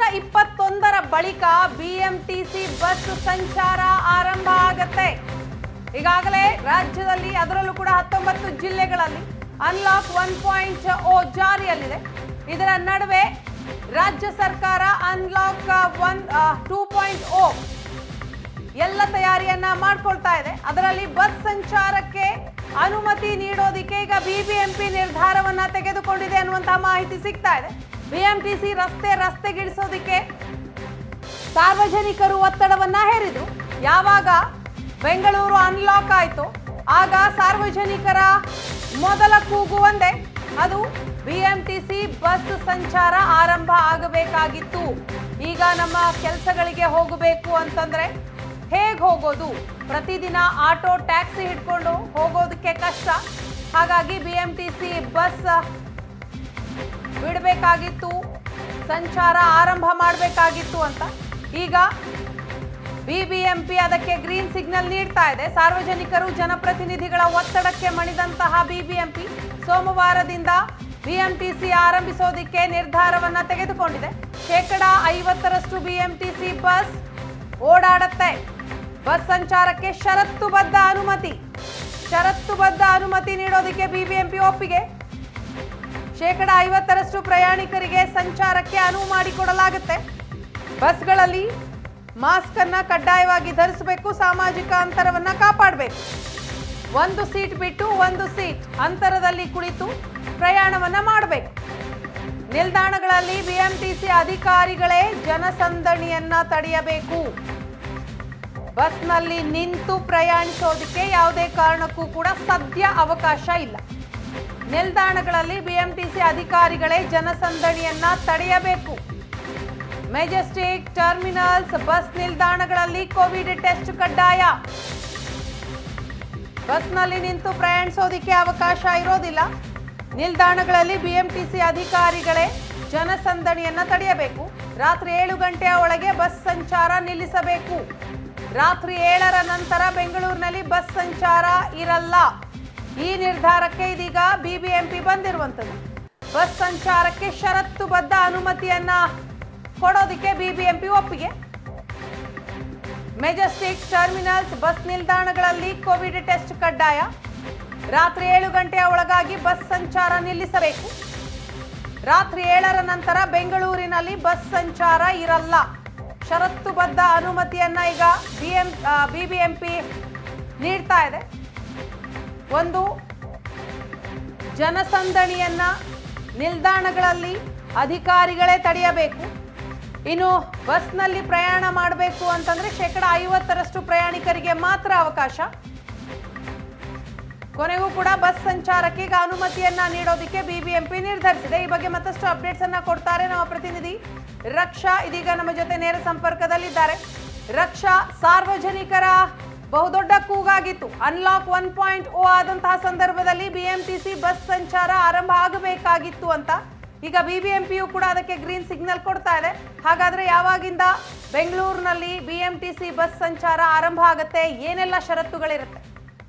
ಇಪ್ಪತ್ತೊಂದರ ಬಳಿಕ BMTC bus ಸಂಚಾರ ಆರಂಭ ಆಗತ್ತೆ ಈಗಾಗಲೇ ರಾಜ್ಯದಲ್ಲಿ ಅದರಲ್ಲೂ ಕೂಡ ಹತ್ತೊಂಬತ್ತು ಜಿಲ್ಲೆಗಳಲ್ಲಿ ಅನ್ಲಾಕ್ ಒನ್ ಪಾಯಿಂಟ್ ಓ ಜಾರಿಯಲ್ಲಿದೆ ಇದರ ನಡುವೆ ರಾಜ್ಯ ಸರ್ಕಾರ unlock one two point O ಎಲ್ಲ ತಯಾರಿಯನ್ನ ಮಾಡ್ಕೊಳ್ತಾ ಇದೆ ಅದರಲ್ಲಿ ಬಸ್ ಸಂಚಾರಕ್ಕೆ ಅನುಮತಿ ನೀಡೋದಿಕ್ಕೆ ಈಗ ಬಿಬಿಎಂಪಿ ನಿರ್ಧಾರವನ್ನ ತೆಗೆದುಕೊಂಡಿದೆ ಅನ್ನುವಂತಹ ಮಾಹಿತಿ ಸಿಗ್ತಾ ಇದೆ ಬಿಎಂಟಿಸಿ ರಸ್ತೆ ರಸ್ತೆಗಿಳಿಸೋದಿಕ್ಕೆ ಸಾರ್ವಜನಿಕರು ಒತ್ತಡವನ್ನ ಹೇರಿದ್ರು ಯಾವಾಗ ಬೆಂಗಳೂರು ಅನ್ಲಾಕ್ ಆಯಿತು ಆಗ ಸಾರ್ವಜನಿಕರ ಮೊದಲ ಕೂಗು ಒಂದೇ ಅದು ಬಿಎಂಟಿಸಿ ಬಸ್ ಸಂಚಾರ ಆರಂಭ ಆಗಬೇಕಾಗಿತ್ತು ಈಗ ನಮ್ಮ ಕೆಲಸಗಳಿಗೆ ಹೋಗಬೇಕು ಅಂತಂದ್ರೆ ಹೇಗೆ ಹೋಗೋದು ಪ್ರತಿದಿನ ಆಟೋ ಟ್ಯಾಕ್ಸಿ ಹಿಡ್ಕೊಂಡು ಹೋಗೋದಕ್ಕೆ ಕಷ್ಟ ಹಾಗಾಗಿ ಬಿಎಂಟಿಸಿ ಬಸ್ ಬಿಡಬೇಕಾಗಿತ್ತು ಸಂಚಾರ ಆರಂಭ ಮಾಡಬೇಕಾಗಿತ್ತು ಅಂತ ಈಗ ಬಿಬಿಎಂಪಿ ಅದಕ್ಕೆ ಗ್ರೀನ್ ಸಿಗ್ನಲ್ ನೀಡ್ತಾ ಇದೆ ಸಾರ್ವಜನಿಕರು ಜನಪ್ರತಿನಿಧಿಗಳ ಒತ್ತಡಕ್ಕೆ ಮಣಿದಂತಹ ಬಿಬಿಎಂಪಿ ಸೋಮವಾರದಿಂದ ಬಿಎಂಟಿಸಿ ಆರಂಭಿಸೋದಿಕ್ಕೆ ನಿರ್ಧಾರವನ್ನ ತೆಗೆದುಕೊಂಡಿದೆ ಶೇಕಡ ಐವತ್ತರಷ್ಟು ಬಿಎಂಟಿಸಿ ಬಸ್ ಓಡಾಡತ್ತೆ ಬಸ್ ಸಂಚಾರಕ್ಕೆ ಷರತ್ತುಬದ್ಧ ಅನುಮತಿ ಷರತ್ತುಬದ್ಧ ಅನುಮತಿ ನೀಡೋದಕ್ಕೆ ಬಿಬಿಎಂಪಿ ಒಪ್ಪಿಗೆ ಶೇಕಡ ಐವತ್ತರಷ್ಟು ಪ್ರಯಾಣಿಕರಿಗೆ ಸಂಚಾರಕ್ಕೆ ಅನುವು ಮಾಡಿಕೊಡಲಾಗುತ್ತೆ ಬಸ್ಗಳಲ್ಲಿ ಮಾಸ್ಕ್ ಅನ್ನ ಕಡ್ಡಾಯವಾಗಿ ಧರಿಸಬೇಕು ಸಾಮಾಜಿಕ ಅಂತರವನ್ನ ಕಾಪಾಡಬೇಕು ಒಂದು ಸೀಟ್ ಬಿಟ್ಟು ಒಂದು ಸೀಟ್ ಅಂತರದಲ್ಲಿ ಕುಳಿತು ಪ್ರಯಾಣವನ್ನ ಮಾಡಬೇಕು ನಿಲ್ದಾಣಗಳಲ್ಲಿ ಬಿಎಂಟಿಸಿ ಅಧಿಕಾರಿಗಳೇ ಜನಸಂದಣಿಯನ್ನ ತಡೆಯಬೇಕು ಬಸ್ನಲ್ಲಿ ನಿಂತು ಪ್ರಯಾಣಿಸೋದಕ್ಕೆ ಯಾವುದೇ ಕಾರಣಕ್ಕೂ ಕೂಡ ಸದ್ಯ ಅವಕಾಶ ಇಲ್ಲ ನಿಲ್ದಾಣಗಳಲ್ಲಿ ಬಿಎಂಟಿಸಿ ಅಧಿಕಾರಿಗಳೇ ಜನಸಂದಣಿಯನ್ನ ತಡೆಯಬೇಕು ಮೆಜೆಸ್ಟಿಕ್ ಟರ್ಮಿನಲ್ಸ್ ಬಸ್ ನಿಲ್ದಾಣಗಳಲ್ಲಿ ಕೋವಿಡ್ ಟೆಸ್ಟ್ ಕಡ್ಡಾಯ ಬಸ್ನಲ್ಲಿ ನಿಂತು ಪ್ರಯಾಣಿಸೋದಿಕ್ಕೆ ಅವಕಾಶ ಇರೋದಿಲ್ಲ ನಿಲ್ದಾಣಗಳಲ್ಲಿ ಬಿಎಂಟಿಸಿ ಅಧಿಕಾರಿಗಳೇ ಜನಸಂದಣಿಯನ್ನ ತಡೆಯಬೇಕು ರಾತ್ರಿ ಏಳು ಗಂಟೆಯ ಒಳಗೆ ಬಸ್ ಸಂಚಾರ ನಿಲ್ಲಿಸಬೇಕು ರಾತ್ರಿ ಏಳರ ನಂತರ ಬೆಂಗಳೂರಿನಲ್ಲಿ ಬಸ್ ಸಂಚಾರ ಇರಲ್ಲ ಈ ನಿರ್ಧಾರಕ್ಕೆ ಇದೀಗ ಬಿಬಿಎಂಪಿ ಬಂದಿರುವಂಥದ್ದು ಬಸ್ ಸಂಚಾರಕ್ಕೆ ಷರತ್ತುಬದ್ಧ ಅನುಮತಿಯನ್ನ ಕೊಡೋದಕ್ಕೆ ಬಿಬಿಎಂಪಿ ಒಪ್ಪಿಗೆ ಮೆಜೆಸ್ಟಿಕ್ ಟರ್ಮಿನಲ್ಸ್ ಬಸ್ ನಿಲ್ದಾಣಗಳಲ್ಲಿ ಕೋವಿಡ್ ಟೆಸ್ಟ್ ಕಡ್ಡಾಯ ರಾತ್ರಿ ಏಳು ಗಂಟೆಯ ಒಳಗಾಗಿ ಬಸ್ ಸಂಚಾರ ನಿಲ್ಲಿಸಬೇಕು ರಾತ್ರಿ ಏಳರ ನಂತರ ಬೆಂಗಳೂರಿನಲ್ಲಿ ಬಸ್ ಸಂಚಾರ ಇರಲ್ಲ ಷರತ್ತುಬದ್ಧ ಅನುಮತಿಯನ್ನ ಈಗ ಬಿಎಂ ಬಿಬಿಎಂಪಿ ನೀಡ್ತಾ ಇದೆ ಒಂದು ಜನಸಂದಣಿಯನ್ನ ನಿಲ್ದಾಣಗಳಲ್ಲಿ ಅಧಿಕಾರಿಗಳೇ ತಡೆಯಬೇಕು ಇನ್ನು ಬಸ್ನಲ್ಲಿ ಪ್ರಯಾಣ ಮಾಡಬೇಕು ಅಂತಂದ್ರೆ ಶೇಕಡ ಐವತ್ತರಷ್ಟು ಪ್ರಯಾಣಿಕರಿಗೆ ಮಾತ್ರ ಅವಕಾಶ ಕೊನೆಗೂ ಕೂಡ ಬಸ್ ಸಂಚಾರಕ್ಕೆ ಈಗ ಅನುಮತಿಯನ್ನ ನೀಡೋದಕ್ಕೆ ಬಿಬಿಎಂಪಿ ನಿರ್ಧರಿಸಿದೆ ಈ ಬಗ್ಗೆ ಮತ್ತಷ್ಟು ಅಪ್ಡೇಟ್ಸ್ ಅನ್ನ ಕೊಡ್ತಾರೆ ನಮ್ಮ ಪ್ರತಿನಿಧಿ ರಕ್ಷಾ ಇದೀಗ ನಮ್ಮ ಜೊತೆ ನೇರ ಸಂಪರ್ಕದಲ್ಲಿದ್ದಾರೆ ರಕ್ಷಾ ಸಾರ್ವಜನಿಕರ ಬಹುದೊಡ್ಡ ಕೂಗಾಗಿತ್ತು ಅನ್ಲಾಕ್ ಒನ್ ಪಾಯಿಂಟ್ ಓ ಆದಂತಹ ಸಂದರ್ಭದಲ್ಲಿ ಬಿಎಂಟಿಸಿ ಬಸ್ ಸಂಚಾರ ಆರಂಭ ಆಗಬೇಕಾಗಿತ್ತು ಅಂತ ಈಗ ಬಿಬಿಎಂಪಿಯು ಕೂಡ ಅದಕ್ಕೆ ಗ್ರೀನ್ ಸಿಗ್ನಲ್ ಕೊಡ್ತಾ ಇದೆ ಹಾಗಾದ್ರೆ ಯಾವಾಗಿಂದ ಬೆಂಗಳೂರಿನಲ್ಲಿ ಬಿಎಂಟಿಸಿ ಬಸ್ ಸಂಚಾರ ಆರಂಭ ಆಗುತ್ತೆ ಏನೆಲ್ಲ ಷರತ್ತುಗಳಿರುತ್ತೆ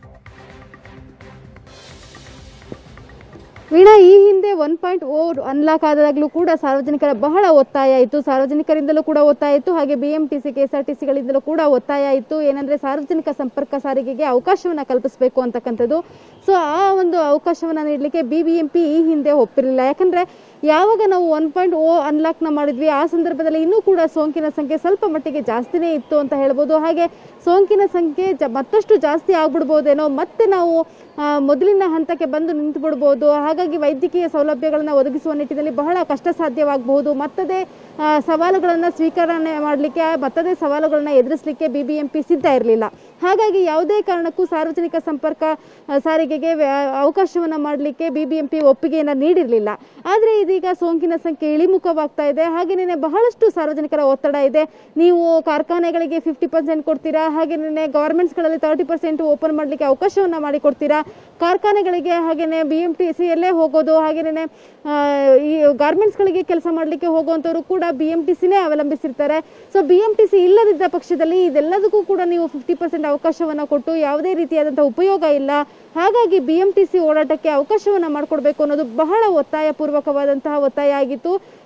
ವೀಣಾ ಈ ಹಿಂದೆ ಒನ್ ಪಾಯಿಂಟ್ ಓ ಅನ್ಲಾಕ್ ಆದಾಗಲೂ ಕೂಡ ಸಾರ್ವಜನಿಕರ ಬಹಳ ಒತ್ತಾಯ ಇತ್ತು ಸಾರ್ವಜನಿಕರಿಂದಲೂ ಕೂಡ ಒತ್ತಾಯ ಇತ್ತು ಹಾಗೆ B M T C K S R T ಸಿಗಳಿಂದಲೂ ಕೂಡ ಒತ್ತಾಯ ಇತ್ತು ಏನಂದ್ರೆ ಸಾರ್ವಜನಿಕ ಸಂಪರ್ಕ ಸಾರಿಗೆಗೆ ಅವಕಾಶವನ್ನ ಕಲ್ಪಿಸಬೇಕು ಅಂತಕ್ಕಂಥದ್ದು ಸೊ ಆ ಒಂದು ಅವಕಾಶವನ್ನ ನೀಡಲಿಕ್ಕೆ ಬಿ ಬಿ ಎಂ ಪಿ ಈ ಹಿಂದೆ ಒಪ್ಪಿರಲಿಲ್ಲ ಯಾಕಂದ್ರೆ ಯಾವಾಗ ನಾವು ಒನ್ ಪಾಯಿಂಟ್ ಓ ಅನ್ಲಾಕ್ನ ಮಾಡಿದ್ವಿ ಆ ಸಂದರ್ಭದಲ್ಲಿ ಇನ್ನೂ ಕೂಡ ಸೋಂಕಿನ ಸಂಖ್ಯೆ ಸ್ವಲ್ಪ ಮಟ್ಟಿಗೆ ಜಾಸ್ತಿನೇ ಇತ್ತು ಅಂತ ಹೇಳ್ಬೋದು ಹಾಗೆ ಸೋಂಕಿನ ಸಂಖ್ಯೆ ಜ ಮತ್ತಷ್ಟು ಜಾಸ್ತಿ ಆಗ್ಬಿಡ್ಬೋದೇನೋ ಮತ್ತೆ ನಾವು ಆ, ಮೊದಲಿನ ಹಂತಕ್ಕೆ ಬಂದು ನಿಂತು ಬಿಡ್ಬೋದು ಹಾಗಾಗಿ ವೈದ್ಯಕೀಯ ಸೌಲಭ್ಯಗಳನ್ನು ಒದಗಿಸುವ ನಿಟ್ಟಿನಲ್ಲಿ ಬಹಳ ಕಷ್ಟ ಸಾಧ್ಯವಾಗಬಹುದು ಮತ್ತದೇ ಆ, ಸವಾಲುಗಳನ್ನು ಸ್ವೀಕರಣೆ ಮಾಡಲಿಕ್ಕೆ ಮತ್ತದೇ ಸವಾಲುಗಳನ್ನು ಎದುರಿಸಲಿಕ್ಕೆ ಬಿ ಬಿ ಎಂ ಪಿ ಸಿದ್ಧ ಇರಲಿಲ್ಲ ಹಾಗಾಗಿ ಯಾವುದೇ ಕಾರಣಕ್ಕೂ ಸಾರ್ವಜನಿಕ ಸಂಪರ್ಕ ಆ, ಸಾರಿಗೆಗೆ ವ್ಯ- ಅವಕಾಶವನ್ನು ಮಾಡಲಿಕ್ಕೆ ಬಿ ಬಿ ಎಂ ಪಿ ಒಪ್ಪಿಗೆಯನ್ನು ನೀಡಿರಲಿಲ್ಲ ಆದರೆ ಇದೀಗ ಸೋಂಕಿನ ಸಂಖ್ಯೆ ಇಳಿಮುಖವಾಗ್ತಾ ಇದೆ ಹಾಗೆಯೇ ಬಹಳಷ್ಟು ಸಾರ್ವಜನಿಕರ ಒತ್ತಡ ಇದೆ ನೀವು ಕಾರ್ಖಾನೆಗಳಿಗೆ ಫಿಫ್ಟಿ ಪರ್ಸೆಂಟ್ ಕೊಡ್ತೀರಾ ಹಾಗೆಯೇ ಗೌರ್ಮೆಂಟ್ಸ್ಗಳಲ್ಲಿ ತರ್ಟಿ ಪರ್ಸೆಂಟ್ ಓಪನ್ ಮಾಡಲಿಕ್ಕೆ ಅವಕಾಶವನ್ನು ಮಾಡಿಕೊಡ್ತೀರಾ ಕಾರ್ಖಾನೆಗಳಿಗೆ ಹಾಗೆಯೇ ಬಿ ಎಂ ಟಿ ಸಿಯಲ್ಲೇ ಹೋಗೋದು ಹಾಗೆಯೇ ಈ ಗಾರ್ಮೆಂಟ್ಸ್ಗಳಿಗೆ ಕೆಲಸ ಮಾಡಲಿಕ್ಕೆ ಹೋಗುವಂಥವ್ರು ಕೂಡ ಬಿ ಎಂ ಟಿ ಸಿನೇ ಅವಲಂಬಿಸಿರ್ತಾರೆ so B M T C ಇಲ್ಲದಿದ್ದ ಪಕ್ಷದಲ್ಲಿ ಇದೆಲ್ಲದಕ್ಕೂ ಕೂಡ ನೀವು ಫಿಫ್ಟಿ ಪರ್ಸೆಂಟ್ ಅವಕಾಶವನ್ನು ಕೊಟ್ಟು ಯಾವುದೇ ರೀತಿಯಾದಂಥ ಉಪಯೋಗ ಇಲ್ಲ ಹಾಗಾಗಿ ಬಿ ಎಂ ಟಿ ಸಿ ಓಡಾಟಕ್ಕೆ ಅವಕಾಶವನ್ನು ಮಾಡಿಕೊಡ್ಬೇಕು ಅನ್ನೋದು ಬಹಳ ಒತ್ತಾಯಪೂರ್ವಕವಾದಂತಹ ಒತ್ತಾಯ ಆಗಿತ್ತು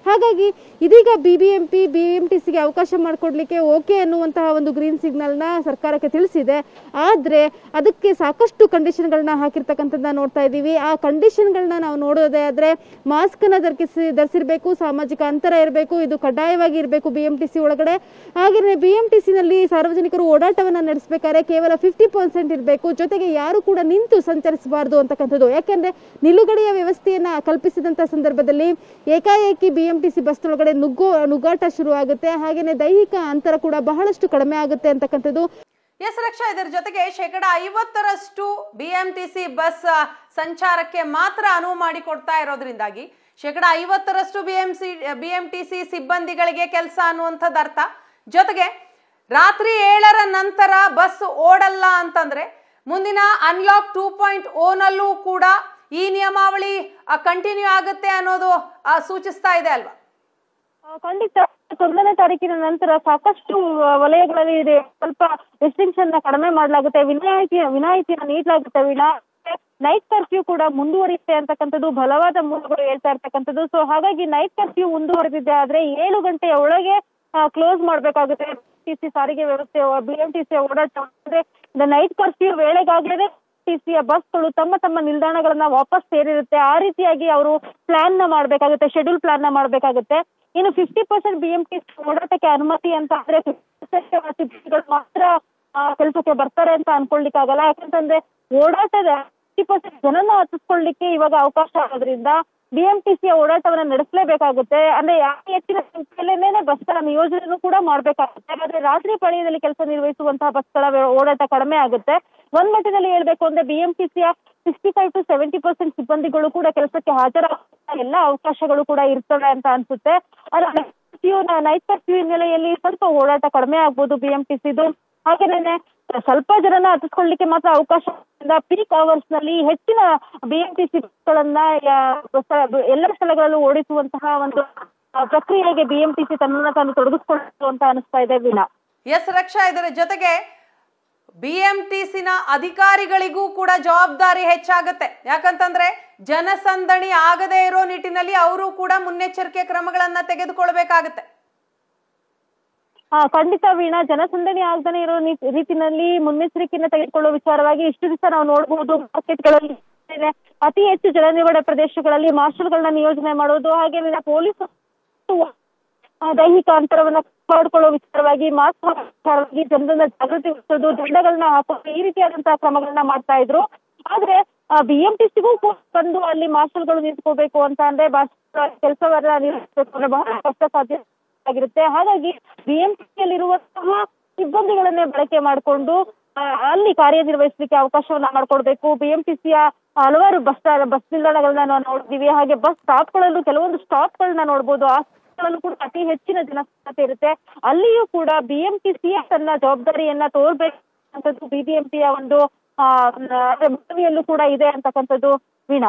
ಹಾಗಾಗಿ ಇದೀಗ B B M P B M T ಸಿಗೆ ಅವಕಾಶ ಮಾಡಿಕೊಡ್ಲಿಕ್ಕೆ ಓಕೆ ಅನ್ನುವಂತಹ ಒಂದು ಗ್ರೀನ್ ಸಿಗ್ನಲ್ನ ಸರ್ಕಾರಕ್ಕೆ ತಿಳಿಸಿದೆ ಆದರೆ ಅದಕ್ಕೆ ಸಾಕಷ್ಟು ಕಂಡೀಷನ್ಗಳನ್ನ ಹಾಕಿರ್ತಕ್ಕಂಥದ್ದನ್ನ ನೋಡ್ತಾ ಇದ್ದೀವಿ ಆ ಕಂಡೀಷನ್ಗಳನ್ನ ನಾವು ನೋಡೋದೇ ಆದರೆ ಮಾಸ್ಕನ್ನು ಧರಿಸಿ ಧರಿಸಿರಬೇಕು ಸಾಮಾಜಿಕ ಅಂತರ ಇರಬೇಕು ಇದು ಕಡ್ಡಾಯವಾಗಿ ಇರಬೇಕು ಬಿ ಎಂ ಟಿ ಸಿ ಒಳಗಡೆ ಹಾಗೆಯೇ ಬಿ ಎಂ ಟಿ ಸಿನಲ್ಲಿ ಸಾರ್ವಜನಿಕರು ಓಡಾಟವನ್ನು ನಡೆಸಬೇಕಾದ್ರೆ ಕೇವಲ ಫಿಫ್ಟಿ ಪರ್ಸೆಂಟ್ ಇರಬೇಕು ಜೊತೆಗೆ ಯಾರು ಕೂಡ ನಿಂತು ಸಂಚರಿಸಬಾರ್ದು ಅಂತಕ್ಕಂಥದ್ದು ಯಾಕೆಂದ್ರೆ ನಿಲುಗಡೆಯ ವ್ಯವಸ್ಥೆಯನ್ನ ಕಲ್ಪಿಸಿದಂಥ ಸಂದರ್ಭದಲ್ಲಿ ಏಕಾಏಕಿ B M T C bus ಒಳಗಡೆ ನುಗ್ಗೋ ನುಗ್ಗಾಟ ಶುರು ಆಗುತ್ತೆ ಹಾಗೆಯೇ ದೈಹಿಕ ಅಂತರ ಕೂಡ ಬಹಳಷ್ಟು ಕಡಿಮೆ ಆಗುತ್ತೆ ಅಂತಕ್ಕಂಥದ್ದು ಎಸ್ ರಕ್ಷಾ ಇದರ ಜೊತೆಗೆ ಶೇಕಡ ಐವತ್ತರಷ್ಟು B M T C bus ಆ, ಸಂಚಾರಕ್ಕೆ ಮಾತ್ರ ಅನುವು ಮಾಡಿಕೊಡ್ತಾ ಇರೋದ್ರಿಂದಾಗಿ ಶೇಕಡ ಐವತ್ತರಷ್ಟು B M C B M T C ಸಿಬ್ಬಂದಿಗಳಿಗೆ ಕೆಲಸ ಅನ್ನುವಂಥದ್ದು ಅರ್ಥ ಜೊತೆಗೆ ರಾತ್ರಿ ಏಳರ ನಂತರ ಬಸ್ ಓಡಲ್ಲ ಅಂತಂದ್ರೆ ಮುಂದಿನ ಅನ್ಲಾಕ್ ಟೂ ಪಾಯಿಂಟ್ ಓನಲ್ಲೂ ಕೂಡ ಈ ನಿಯಮಾವಳಿ ಕಂಟಿನ್ಯೂ ಆಗುತ್ತೆ ಅನ್ನೋದು ಆ, ಸೂಚಿಸ್ತಾ ಇದೆ ಅಲ್ವಾ ಆ, ಖಂಡಿತ ಒಂದನೇ ತಾರೀಕಿನ ನಂತರ ಸಾಕಷ್ಟು ಆ, ವಲಯಗಳಲ್ಲಿ ಇದೆ ಸ್ವಲ್ಪ ರೆಸ್ಟ್ರಿಕ್ಷನ್ ನ ಕಡಿಮೆ ಮಾಡಲಾಗುತ್ತೆ ವಿನಾಯಿತಿ ವಿನಾಯಿತಿನ ನೀಡಲಾಗುತ್ತೆ ವಿನಾ ನೈಟ್ ಕರ್ಫ್ಯೂ ಕೂಡ ಮುಂದುವರಿಯುತ್ತೆ ಅಂತಕ್ಕಂಥದ್ದು ಬಲವಾದ ಮೂಲಗಳು ಹೇಳ್ತಾ ಇರ್ತಕ್ಕಂಥದ್ದು ಸೊ ಹಾಗಾಗಿ ನೈಟ್ ಕರ್ಫ್ಯೂ ಮುಂದುವರೆದಿದೆ ಆದ್ರೆ ಏಳು ಗಂಟೆಯ ಒಳಗೆ ಕ್ಲೋಸ್ ಮಾಡ್ಬೇಕಾಗುತ್ತೆ ಟಿ ಸಿ ಸಾರಿಗೆ ವ್ಯವಸ್ಥೆ ಬಿ ಎಂ ಟಿ ಸಿ ಓಡಾಟ ಅಂದ್ರೆ ನೈಟ್ ಕರ್ಫ್ಯೂ ವೇಳೆಗಾಗಲೇ ಟಿಸಿಯ ಬಸ್ಗಳು ತಮ್ಮ ತಮ್ಮ ನಿಲ್ದಾಣಗಳನ್ನ ವಾಪಸ್ ಸೇರಿರುತ್ತೆ ಆ ರೀತಿಯಾಗಿ ಅವರು ಪ್ಲಾನ್ ನ ಮಾಡ್ಬೇಕಾಗುತ್ತೆ ಶೆಡ್ಯೂಲ್ ಪ್ಲಾನ್ ನ ಮಾಡ್ಬೇಕಾಗುತ್ತೆ ಇನ್ನು fifty percent B M T ಓಡಾಟಕ್ಕೆ ಅನುಮತಿ ಅಂತ ಅಂದ್ರೆ ಸಿಬ್ಬಂದಿಗಳು ಮಾತ್ರ ಕೆಲಸಕ್ಕೆ ಬರ್ತಾರೆ ಅಂತ ಅನ್ಕೊಳ್ಲಿಕ್ಕಾಗಲ್ಲ ಯಾಕಂತಂದ್ರೆ ಓಡಾಟದ ಫಿಫ್ಟಿ ಪರ್ಸೆಂಟ್ ಜನನ ಹತ್ತಿಸ್ಕೊಳ್ಳಿಕ್ಕೆ ಇವಾಗ ಅವಕಾಶ ಆಗೋದ್ರಿಂದ ಬಿ ಎಂ ಟಿ ಸಿಯ ಓಡಾಟವನ್ನ ನಡೆಸಲೇಬೇಕಾಗುತ್ತೆ ಅಂದ್ರೆ ಯಾವ ಹೆಚ್ಚಿನ ಸಂಖ್ಯೆಯಲ್ಲೇನೆ ಬಸ್ಗಳ ನಿಯೋಜನೆನೂ ಕೂಡ ಮಾಡ್ಬೇಕಾಗುತ್ತೆ ಆದ್ರೆ ರಾತ್ರಿ ಪಾಳಿಯದಲ್ಲಿ ಕೆಲಸ ನಿರ್ವಹಿಸುವಂತಹ ಬಸ್ಗಳ ವ್ಯ- ಓಡಾಟ ಕಡಿಮೆ ಆಗುತ್ತೆ ಒಂದ್ ಮಟ್ಟದಲ್ಲಿ ಹೇಳ್ಬೇಕು ಅಂದ್ರೆ ಬಿ ಎಂ ಟಿ ಸಿಯ sixty five to seventy percent ಸಿಬ್ಬಂದಿಗಳು ಕೂಡ ಕೆಲಸಕ್ಕೆ ಹಾಜರಾಗುವ ಎಲ್ಲ ಅವಕಾಶಗಳು ಕೂಡ ಇರ್ತವೆ ಅಂತ ಅನ್ಸುತ್ತೆ ಆದ್ರೆ ಕರ್ಫ್ಯೂ ನೈಟ್ ಕರ್ಫ್ಯೂ ಹಿನ್ನೆಲೆಯಲ್ಲಿ ಸ್ವಲ್ಪ ಓಡಾಟ ಕಡಿಮೆ ಆಗ್ಬೋದು ಬಿ ಎಂ ಟಿ ಸಿದು ಹಾಗೇನೆ ಸ್ವಲ್ಪ ಜನನ ಹತ್ತಿಸ್ಕೊಳ್ಳಿಕ್ಕೆ ಮಾತ್ರ ಅವಕಾಶ ಪೀಕ್ ಅವರ್ಸ್ ನಲ್ಲಿ ಹೆಚ್ಚಿನ ಬಿ ಎಂ ಟಿ ಸಿ ಗಳನ್ನ ಎಲ್ಲ ಸ್ಥಳಗಳಲ್ಲೂ ಓಡಿಸುವಂತಹ ಒಂದು ಆ, ಪ್ರಕ್ರಿಯೆಗೆ ಬಿ ಎಂ ಟಿ ಸಿ ತನ್ನನ್ನ ತಾನು ತೊಡಗಿಸ್ಕೊಳ್ಳುತ್ತೆ ಅಂತ ಅನಿಸ್ತಾ ಇದೆ ವೀಣಾ ಎಸ್ ರಕ್ಷಾ ಇದರ ಜೊತೆಗೆ ಬಿ ಎಂ ಟಿ ಸಿನ ಅಧಿಕಾರಿಗಳಿಗೂ ಕೂಡ ಜವಾಬ್ದಾರಿ ಹೆಚ್ಚಾಗುತ್ತೆ ಯಾಕಂತಂದ್ರೆ ಜನಸಂದಣಿ ಆಗದೇ ಇರೋ ನಿಟ್ಟಿನಲ್ಲಿ ಅವರು ಕೂಡ ಮುನ್ನೆಚ್ಚರಿಕೆ ಕ್ರಮಗಳನ್ನ ತೆಗೆದುಕೊಳ್ಬೇಕಾಗತ್ತೆ ಆ, ಖಂಡಿತ ವೀಣಾ ಜನಸಂದಣಿ ಆಗದೇ ಇರೋ ನೀ- ರೀತಿನಲ್ಲಿ ಮುನ್ನೆಚ್ಚರಿಕೆಯನ್ನು ತೆಗೆದುಕೊಳ್ಳುವ ವಿಚಾರವಾಗಿ ಇಷ್ಟು ದಿವಸ ನಾವು ನೋಡಬಹುದು ಮಾರ್ಕೆಟ್ಗಳಲ್ಲಿ ಅತಿ ಹೆಚ್ಚು ಜನನಿಬಿಡ ಪ್ರದೇಶಗಳಲ್ಲಿ ಮಾರ್ಷಲ್ಗಳನ್ನ ನಿಯೋಜನೆ ಮಾಡೋದು ಹಾಗೆ ಪೊಲೀಸ್ ಆ, ದೈಹಿಕ ಅಂತರವನ್ನ ಕಾಪಾಡಿಕೊಳ್ಳುವ ವಿಚಾರವಾಗಿ ಮಾಸ್ಕ್ ಹಾಕುವ ವಿಚಾರವಾಗಿ ಜನರನ್ನ ಜಾಗೃತಿ ವಹಿಸೋದು ದಂಡಗಳನ್ನ ಹಾಕೋದು ಈ ರೀತಿಯಾದಂತಹ ಕ್ರಮಗಳನ್ನ ಮಾಡ್ತಾ ಇದ್ರು ಆದ್ರೆ ಬಿ ಎಂ ಟಿ ಸಿಗೂ ಬಂದು ಅಲ್ಲಿ ಮಾರ್ಷಲ್ಗಳು ನಿಂತ್ಕೋಬೇಕು ಅಂತ ಅಂದ್ರೆ ಕೆಲಸವನ್ನ ನಿರ್ವಹಿಸಬೇಕು ಅಂದ್ರೆ ಬಹಳ ಕಷ್ಟ ಸಾಧ್ಯ ಆಗಿರುತ್ತೆ ಹಾಗಾಗಿ ಬಿ ಎಂ ಯಲ್ಲಿರುವಂತಹ ಸಿಬ್ಬಂದಿಗಳನ್ನೇ ಬಳಕೆ ಮಾಡಿಕೊಂಡು ಅಲ್ಲಿ ಕಾರ್ಯನಿರ್ವಹಿಸಲಿಕ್ಕೆ ಅವಕಾಶವನ್ನ ಮಾಡ್ಕೊಡ್ಬೇಕು ಬಿ ಎಂ ಟಿ ಸಿಯ ಹಲವಾರು ಬಸ್ ಬಸ್ ನಿಲ್ದಾಣಗಳನ್ನ ನಾವು ನೋಡಿದೀವಿ ಹಾಗೆ ಬಸ್ ಸ್ಟಾಪ್ಗಳಲ್ಲೂ ಕೆಲವೊಂದು ಸ್ಟಾಪ್ಗಳನ್ನ ನೋಡ್ಬೋದು ಆ ಸ್ಥಳದಲ್ಲೂ ಕೂಡ ಅತಿ ಹೆಚ್ಚಿನ ಜನಸಾಂದ್ರತೆ ಇರುತ್ತೆ ಅಲ್ಲಿಯೂ ಕೂಡ ಬಿ ಎಂ ಟಿ ಸಿ ತನ್ನ ಜವಾಬ್ದಾರಿಯನ್ನ ತೋರ್ಬೇಕು ಅಂತದ್ದು ಬಿಬಿಎಂಪಿಯ ಒಂದು ಆ ನ- ಮನವಿಯಲ್ಲೂ ಕೂಡ ಇದೆ ಅಂತಕ್ಕಂಥದ್ದು ವೀಣಾ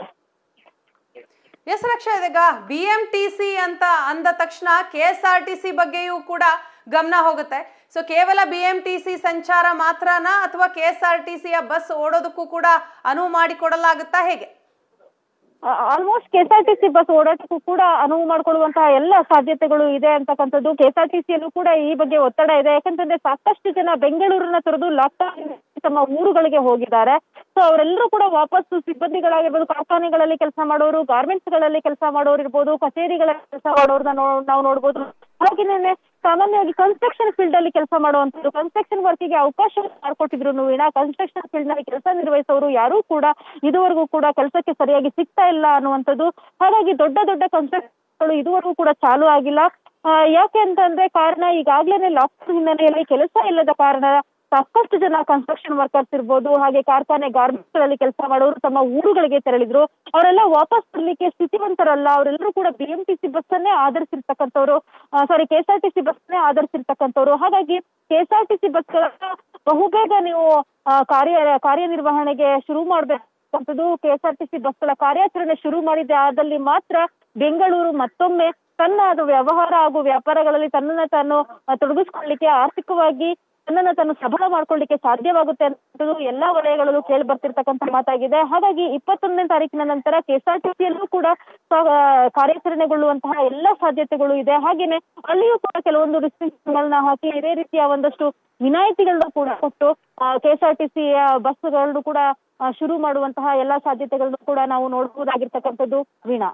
ಎಸ್ ರಕ್ಷಾ ಇದೀಗ ಬಿ ಎಂ ಟಿ ಸಿ ಅಂತ ಅಂದ ತಕ್ಷಣ K S R T C ಬಗ್ಗೆಯೂ ಕೂಡ ಗಮನ ಹೋಗುತ್ತೆ ಸೊ ಕೇವಲ ಬಿ ಎಂ ಟಿ ಸಿ ಸಂಚಾರ ಮಾತ್ರನಾ ಅಥವಾ ಕೆ ಎಸ್ ಆರ್ ಟಿ ಸಿಯ ಬಸ್ ಓಡೋದಕ್ಕೂ ಕೂಡ ಅನುವು ಮಾಡಿಕೊಡಲಾಗುತ್ತಾ ಹೇಗೆ ಆಲ್ಮೋಸ್ಟ್ ಕೆಎಸ್ಆರ್ಟಿಸಿ ಬಸ್ ಓಡಾಟಕ್ಕೂ ಕೂಡ ಅನುವು ಮಾಡಿಕೊಡುವಂತಹ ಎಲ್ಲ ಸಾಧ್ಯತೆಗಳು ಇದೆ ಅಂತಕ್ಕಂಥದ್ದು ಕೆಎಸ್ಆರ್ಟಿಸಿಯಲ್ಲೂ ಕೂಡ ಈ ಬಗ್ಗೆ ಒತ್ತಡ ಇದೆ ಯಾಕಂತಂದ್ರೆ ಸಾಕಷ್ಟು ಜನ ಬೆಂಗಳೂರನ್ನ ತೊರೆದು ಲಾಕ್ಡೌನ್ ತಮ್ಮ ಊರುಗಳಿಗೆ ಹೋಗಿದ್ದಾರೆ ಸೊ ಅವರೆಲ್ಲರೂ ಕೂಡ ವಾಪಸ್ಸು ಸಿಬ್ಬಂದಿಗಳಾಗಿರ್ಬೋದು ಕಾರ್ಖಾನೆಗಳಲ್ಲಿ ಕೆಲಸ ಮಾಡೋರು ಗಾರ್ಮೆಂಟ್ಸ್ ಗಳಲ್ಲಿ ಕೆಲಸ ಮಾಡೋರು ಇರ್ಬೋದು ಕಚೇರಿಗಳಲ್ಲಿ ಕೆಲಸ ಮಾಡೋರ್ನ ನೋ- ನಾವು ನೋಡ್ಬೋದು ಹಾಗೇನೆ ಸಾಮಾನ್ಯವಾಗಿ ಕನ್ಸ್ಟ್ರಕ್ಷನ್ ಫೀಲ್ಡ್ ಅಲ್ಲಿ ಕೆಲಸ ಮಾಡುವಂತದ್ದು ಕನ್ಸ್ಟ್ರಕ್ಷನ್ ವರ್ಕಿಗೆ ಅವಕಾಶ ಮಾಡಿಕೊಟ್ಟಿದ್ರು ವೀಣಾ ಕನ್ಸ್ಟ್ರಕ್ಷನ್ ಫೀಲ್ಡ್ ನಲ್ಲಿ ಕೆಲಸ ನಿರ್ವಹಿಸೋರು ಯಾರೂ ಕೂಡ ಇದುವರೆಗೂ ಕೂಡ ಕೆಲಸಕ್ಕೆ ಸರಿಯಾಗಿ ಸಿಗ್ತಾ ಇಲ್ಲ ಅನ್ನುವಂಥದ್ದು ಹಾಗಾಗಿ ದೊಡ್ಡ ದೊಡ್ಡ ಕನ್ಸ್ಟ್ರಕ್ಷನ್ಗಳು ಇದುವರೆಗೂ ಕೂಡ ಚಾಲು ಆಗಿಲ್ಲ ಆ, ಯಾಕೆ ಅಂತಂದ್ರೆ ಕಾರಣ ಈಗಾಗ್ಲೇನೆ ಲಾಕ್ಡೌನ್ ಹಿನ್ನೆಲೆಯಲ್ಲಿ ಕೆಲಸ ಇಲ್ಲದ ಕಾರಣ ಸಾಕಷ್ಟು ಜನ ಕನ್ಸ್ಟ್ರಕ್ಷನ್ ವರ್ಕರ್ಸ್ ಇರ್ಬೋದು ಹಾಗೆ ಕಾರ್ಖಾನೆ ಗಾರ್ಮೆಂಟ್ಸ್ ಗಳಲ್ಲಿ ಕೆಲಸ ಮಾಡೋರು ತಮ್ಮ ಊರುಗಳಿಗೆ ತೆರಳಿದ್ರು ಅವರೆಲ್ಲ ವಾಪಸ್ ಬರ್ಲಿಕ್ಕೆ ಸ್ಥಿತಿವಂತರಲ್ಲ ಅವರೆಲ್ಲರೂ ಕೂಡ B M T C bus ಅನ್ನೇ ಆಧರಿಸಿರ್ತಕ್ಕಂಥವ್ರು sorry K S R T C bus ಅನ್ನೇ ಆಧರಿಸಿರ್ತಕ್ಕಂಥವ್ರು ಹಾಗಾಗಿ K S R T C ಬಸ್ಗಳನ್ನ ಬಹುಬೇಗ ನೀವು ಆ, ಕಾರ್ಯ ಕಾರ್ಯನಿರ್ವಹಣೆಗೆ ಶುರು ಮಾಡ್ಬೇಕಂತದ್ದು K S R T C ಬಸ್ಗಳ ಕಾರ್ಯಾಚರಣೆ ಶುರು ಮಾಡಿದೆ ಆದಲ್ಲಿ ಮಾತ್ರ ಬೆಂಗಳೂರು ಮತ್ತೊಮ್ಮೆ ತನ್ನ ಅದು ವ್ಯವಹಾರ ಹಾಗೂ ವ್ಯಾಪಾರಗಳಲ್ಲಿ ತನ್ನನ್ನ ತಾನು ಆ, ತೊಡಗಿಸ್ಕೊಳ್ಳಿಕ್ಕೆ ಆರ್ಥಿಕವಾಗಿ ತನ್ನನ್ನ ತಾನು ಸಬಲ ಮಾಡ್ಕೊಳ್ಳಿಕ್ಕೆ ಸಾಧ್ಯವಾಗುತ್ತೆ ಅನ್ನೋದು ಎಲ್ಲಾ ವಲಯಗಳಲ್ಲೂ ಕೇಳಿ ಬರ್ತಿರ್ತಕ್ಕಂಥ ಮಾತಾಗಿದೆ ಹಾಗಾಗಿ ಇಪ್ಪತ್ತೊಂದನೇ ತಾರೀಕಿನ ನಂತರ ಕೆಎಸ್ಆರ್ಟಿಸಿಯಲ್ಲೂ ಕೂಡ ಸ್ವ- ಕಾರ್ಯಾಚರಣೆಗೊಳ್ಳುವಂತಹ ಎಲ್ಲಾ ಸಾಧ್ಯತೆಗಳು ಇದೆ ಹಾಗೇನೆ ಅಲ್ಲಿಯೂ ಕೂಡ ಕೆಲವೊಂದು ರಿಸ್ಟ್ರಿಕ್ಷನ್ ಗಳನ್ನ ಹಾಕಿ ಇದೇ ರೀತಿಯ ಒಂದಷ್ಟು ವಿನಾಯಿತಿಗಳನ್ನ ಕೂಡ ಕೊಟ್ಟು ಕೆಎಸ್ಆರ್ಟಿಸಿ ಬಸ್ಗಳು ಕೂಡ ಆ, ಶುರು ಮಾಡುವಂತಹ ಎಲ್ಲಾ ಸಾಧ್ಯತೆಗಳನ್ನು ಕೂಡ ನಾವು ನೋಡಬಹುದಾಗಿರ್ತಕ್ಕಂಥದ್ದು ವೀಣಾ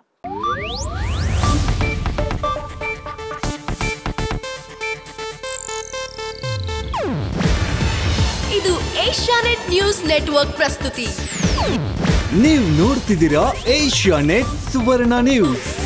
ಇದು ಏಷ್ಯಾನೆಟ್ ನ್ಯೂಸ್ ನೆಟ್ವರ್ಕ್ ಪ್ರಸ್ತುತಿ ನೀವು ನೋಡ್ತಿದ್ದೀರಾ ಏಷ್ಯಾ ನೆಟ್ ಸುವರ್ಣ ನ್ಯೂಸ್